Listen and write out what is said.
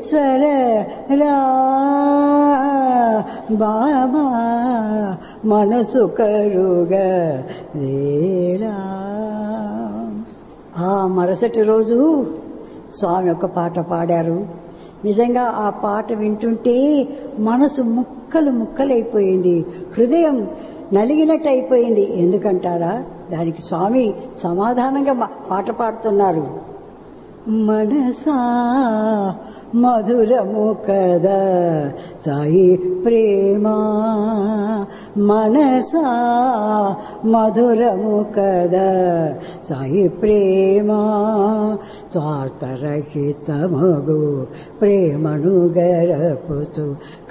ఈశ్వర రా బాబా మనసు కరుగ లేరా ఆ మరుసటి రోజు స్వామి ఒక పాట పాడారు నిజంగా ఆ పాట వింటుంటే మనసు ముక్కలు ముక్కలైపోయింది హృదయం నలిగినట్టు అయిపోయింది ఎందుకంటారా దానికి స్వామి సమాధానంగా మా- పాట పాడుతున్నారు మనసా మధురము కదా సాయి ప్రేమ మనసా మధురము కదా సాయి ప్రేమ స్వార్థరహితమగు ప్రేమను గరపుచు